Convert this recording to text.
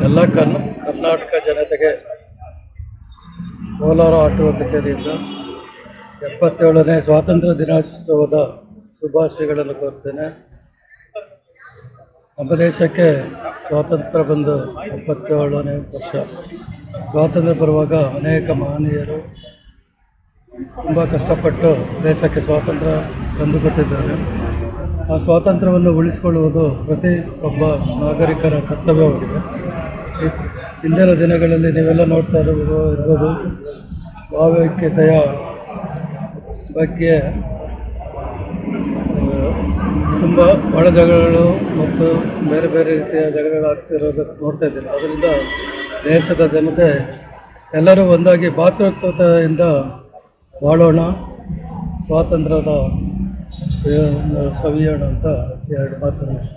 ಎಲ್ಲ ಕನ್ ಕರ್ನಾಟಕ ಜನತೆಗೆ ಕೋಲಾರ ಆಟೋ ಕಚೇರಿಯಿಂದ ಎಪ್ಪತ್ತೇಳನೇ ಸ್ವಾತಂತ್ರ್ಯ ದಿನಾಚೋತ್ಸವದ ಶುಭಾಶಯಗಳನ್ನು ಕೋರ್ತೇನೆ ನಮ್ಮ ದೇಶಕ್ಕೆ ಸ್ವಾತಂತ್ರ್ಯ ಬಂದು ಎಪ್ಪತ್ತೇಳನೇ ವರ್ಷ ಸ್ವಾತಂತ್ರ್ಯ ಬರುವಾಗ ಅನೇಕ ಮಹನೀಯರು ತುಂಬ ಕಷ್ಟಪಟ್ಟು ದೇಶಕ್ಕೆ ಸ್ವಾತಂತ್ರ್ಯ ತಂದುಕೊಟ್ಟಿದ್ದಾರೆ ಆ ಸ್ವಾತಂತ್ರ್ಯವನ್ನು ಉಳಿಸಿಕೊಳ್ಳುವುದು ಪ್ರತಿ ಒಬ್ಬ ನಾಗರಿಕರ ಕರ್ತವ್ಯವಾಗಿದೆ ಈ ಹಿಂದಿನ ದಿನಗಳಲ್ಲಿ ನೀವೆಲ್ಲ ನೋಡ್ತಾ ಇರ್ಬೋದು ಇರ್ಬೋದು ಭಾವೈಕ್ಯತೆಯ ಬಗ್ಗೆ ತುಂಬ ಒಳ ಜಗಳಗಳು ಮತ್ತು ಬೇರೆ ಬೇರೆ ರೀತಿಯ ಜಗಳಗಳಾಗ್ತಿರೋದಕ್ಕೆ ನೋಡ್ತಾ ಇದ್ದೀನಿ ಅದರಿಂದ ದೇಶದ ಜನತೆ ಎಲ್ಲರೂ ಒಂದಾಗಿ ಭಾತೃತ್ವತೆಯಿಂದ ಬಾಳೋಣ ಸ್ವಾತಂತ್ರ್ಯದ ಆ, ಸವಿಯೋಣ ಅಂತ ಎರಡು ಮಾತನ್ನು